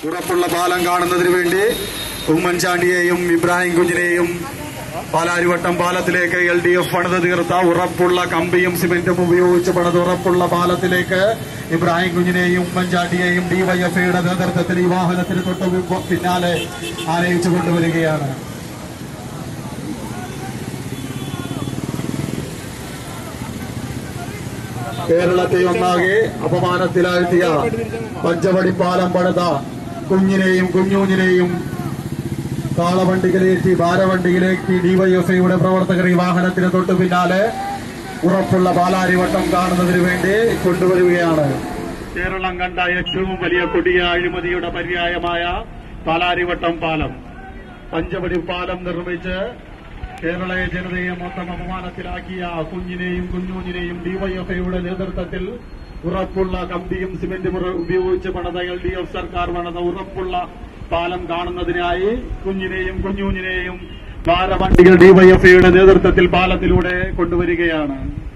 ഉറപ്പുള്ള പാലം കാണുന്നതിന് വേണ്ടി ഉമ്മൻചാണ്ടിയെയും ഇബ്രാഹിം കുഞ്ഞിനെയും പാലാരിവട്ടം പാലത്തിലേക്ക് എൽ ഡി എഫ് പണിത് തീർത്ത ഉറപ്പുള്ള കമ്പിയും സിമെന്റും ഉപയോഗിച്ച് പണിത് ഉറപ്പുള്ള പാലത്തിലേക്ക് ഇബ്രാഹിം കുഞ്ഞിനെയും ഉമ്മൻചാണ്ടിയെയും ഡിവൈഎഫ്ഐയുടെ നേതൃത്വത്തിൽ ഈ വാഹനത്തിന് തൊട്ട് മുമ്പ് പിന്നാലെ ആനയിച്ചു കൊണ്ടുവരികയാണ് കേരളത്തെ ഒന്നാകെ അപമാനത്തിലാഴ്ത്തിയ പഞ്ചവടി പാലം പണിത കുഞ്ഞിനെയും കുഞ്ഞൂഞ്ഞിനെയും കാളവണ്ടിയിലേറ്റി ഭാരവണ്ടിയിലേറ്റി ഡിവൈഎഫ്ഐയുടെ പ്രവർത്തകർ ഈ വാഹനത്തിന് തൊട്ടു പിന്നാലെ ഉറപ്പുള്ള പാലാരിവട്ടം കാണുന്നതിന് വേണ്ടി കൊണ്ടുവരികയാണ് കേരളം കണ്ട ഏറ്റവും വലിയ കൊടിയ അഴിമതിയുടെ പര്യായമായ പാലാരിവട്ടം പാലം പഞ്ചവടി പാലം നിർമ്മിച്ച് കേരള ജനതയെ മൊത്തം അപമാനത്തിലാക്കിയ കുഞ്ഞിനെയും കുഞ്ഞൂഞ്ഞിനെയും ഡിവൈഎഫ്ഐയുടെ നേതൃത്വത്തിൽ ഉറപ്പുള്ള കമ്പിയും സിമെന്റും ഉറ- ഉപയോഗിച്ച് പണിത എൽ ഡി എഫ് സർക്കാർ പണിത ഉറപ്പുള്ള പാലം കാണുന്നതിനായി കുഞ്ഞിനെയും കുഞ്ഞൂഞ്ഞിനെയും ഭാരവണ്ടികൾ ഡിവൈഎഫ്ഐയുടെ നേതൃത്വത്തിൽ പാലത്തിലൂടെ കൊണ്ടുവരികയാണ്